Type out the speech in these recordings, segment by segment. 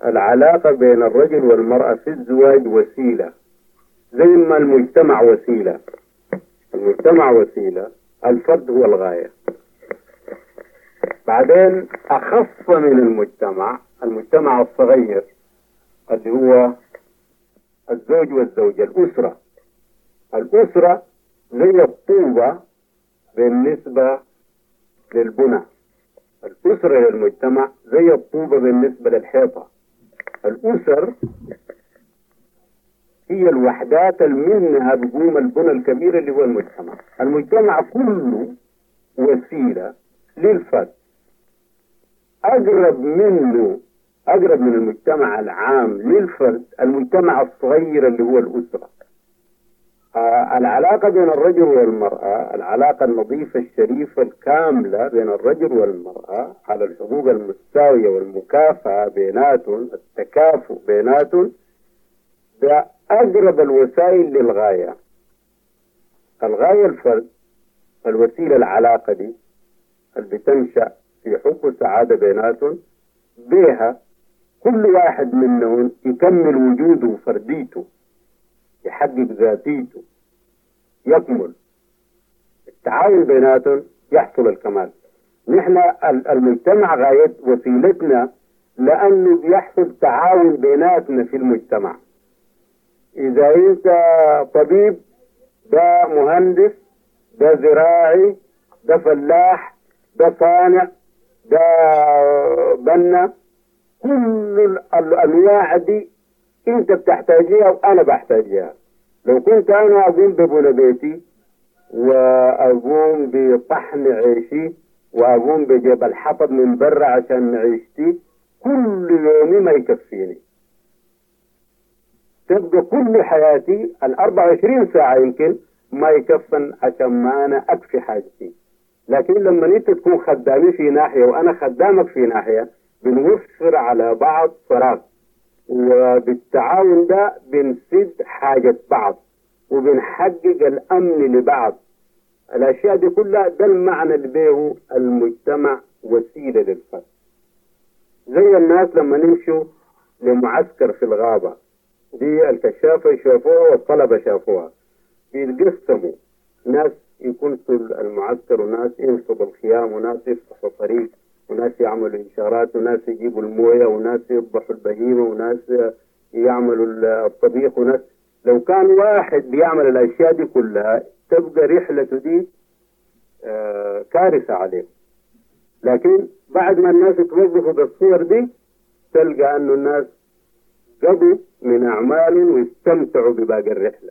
العلاقة بين الرجل والمرأة في الزواج وسيلة زي ما المجتمع وسيلة المجتمع وسيلة الفرد هو الغاية بعدين أخص من المجتمع المجتمع الصغير اللي هو الزوج والزوجة الأسرة الأسرة زي الطوبة بالنسبة للبنى الأسرة للمجتمع زي الطوبة بالنسبة للحيطة الأسر هي الوحدات اللي منها بقوم البنى الكبير اللي هو المجتمع المجتمع كله وسيلة للفرد أقرب منه أقرب من المجتمع العام للفرد المجتمع الصغير اللي هو الأسرة آه العلاقة بين الرجل والمرأة العلاقة النظيفة الشريفة الكاملة بين الرجل والمرأة على الحقوق المستوية والمكافأة بيناتهم التكافؤ بيناتهم ده أقرب الوسائل للغاية الغاية الفرد الوسيلة العلاقة دي اللي بتنشأ في حب وسعادة بيناتهم بيها كل واحد منهم يكمل وجوده وفرديته يحقق ذاتيته يكمل التعاون بيناتهم يحصل الكمال نحن المجتمع غاية وسيلتنا لأنه بيحصل تعاون بيناتنا في المجتمع إذا أنت طبيب ده مهندس ده زراعي ده فلاح ده صانع ده بنا كل الأنواع دي أنت بتحتاجيها وأنا بحتاجيها لو كنت أنا أقوم ببنى بيتي وأقوم بطحن عيشي وأقوم بجيب الحطب من برا عشان معيشتي كل يومي ما يكفيني تبقى كل حياتي ال 24 ساعة يمكن ما يكفن عشان ما أنا أكفي حاجتي لكن لما أنت تكون خدامي في ناحية وأنا خدامك في ناحية بنوفر على بعض فراغ وبالتعاون ده بنسد حاجة بعض وبنحقق الأمن لبعض الأشياء دي كلها ده المعنى اللي بيه المجتمع وسيلة للفرد زي الناس لما نمشوا لمعسكر في الغابة دي الكشافة شافوها والطلبة شافوها بيتقسموا ناس يكون في المعسكر وناس ينصبوا الخيام وناس يفتحوا طريق وناس يعملوا إشارات وناس يجيبوا الموية وناس يذبحوا البهيمة وناس يعملوا الطبيخ وناس لو كان واحد بيعمل الأشياء دي كلها تبقى رحلته دي آه كارثة عليه لكن بعد ما الناس يتوظفوا بالصور دي تلقى أنه الناس قضوا من أعمالهم ويستمتعوا بباقي الرحلة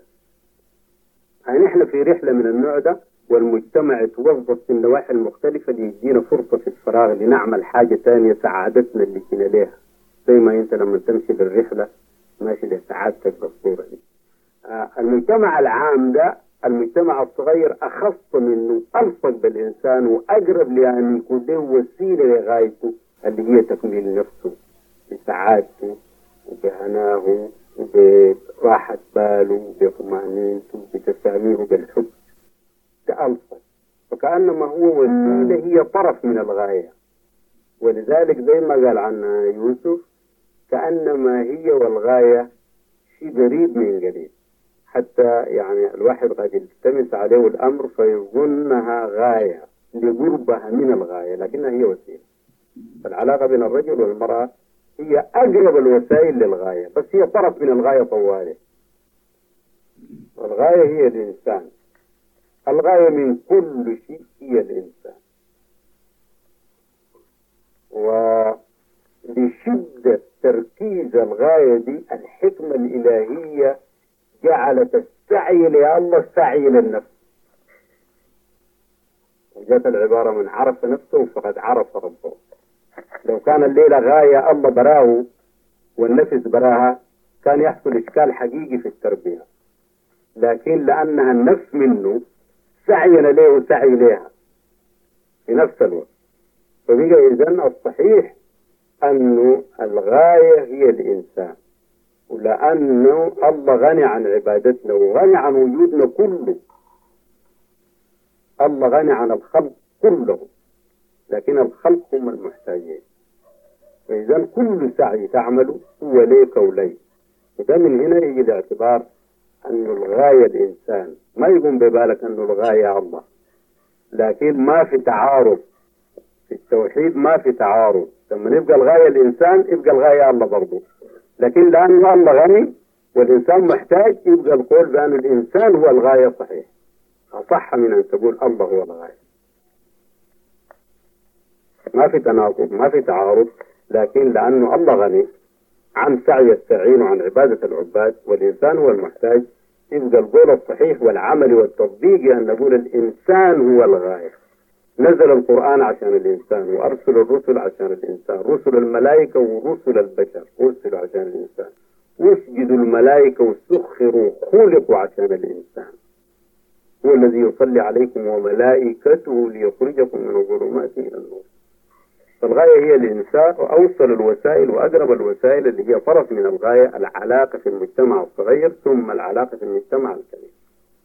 يعني احنا في رحلة من النوع ده والمجتمع يتوظف في النواحي المختلفة ليدينا فرصة في الفراغ لنعمل حاجة ثانية سعادتنا اللي جينا ليها زي ما انت لما تمشي بالرحلة ماشي لسعادتك بالصورة دي آه المجتمع العام ده المجتمع الصغير أخص منه ألصق بالإنسان وأقرب لأن يكون له وسيلة لغايته اللي هي تكميل نفسه بسعادته وبهناه وبراحة باله وبطمأنينته وبتساميه بالحب تألصق فكأنما هو وسيلة هي طرف من الغاية ولذلك زي ما قال عنها يوسف كأنما هي والغاية شيء قريب من قريب حتى يعني الواحد قد يلتمس عليه الأمر فيظنها غاية لقربها من الغاية لكنها هي وسيلة فالعلاقة بين الرجل والمرأة هي أقرب الوسائل للغاية بس هي طرف من الغاية طوالي والغاية هي الإنسان الغاية من كل شيء هي الإنسان ولشدة تركيز الغاية دي الحكمة الإلهية جعلت السعي لله السعي للنفس وجاءت العبارة من عرف نفسه فقد عرف ربه لو كان الليلة غاية الله براه والنفس براها كان يحصل إشكال حقيقي في التربية لكن لأنها النفس منه سعينا ليه وسعي ليها في نفس الوقت فبقى إذن الصحيح أنه الغاية هي الإنسان ولأنه الله غني عن عبادتنا وغني عن وجودنا كله الله غني عن الخلق كله لكن الخلق هم المحتاجين فإذا كل سعي تعمله هو ليك ولي وده من هنا يجي الاعتبار أن الغاية الإنسان ما يقوم ببالك أنه الغاية الله لكن ما في تعارض في التوحيد ما في تعارض لما يبقى الغاية الإنسان يبقى الغاية الله برضه لكن لأنه الله غني والإنسان محتاج يبقى القول بأن الإنسان هو الغاية صحيح أصح من أن تقول الله هو الغاية ما في تناقض ما في تعارض لكن لأنه الله غني عن سعي السعين وعن عبادة العباد والإنسان هو المحتاج يبقى القول الصحيح والعمل والتطبيق أن نقول الإنسان هو الغاية نزل القرآن عشان الإنسان وأرسل الرسل عشان الإنسان رسل الملائكة ورسل البشر أرسلوا عشان الإنسان واسجدوا الملائكة وسخروا خلقوا عشان الإنسان هو الذي يصلي عليكم وملائكته ليخرجكم من الظلمات إلى النور فالغاية هي الإنسان وأوصل الوسائل وأقرب الوسائل اللي هي طرف من الغاية العلاقة في المجتمع الصغير ثم العلاقة في المجتمع الكبير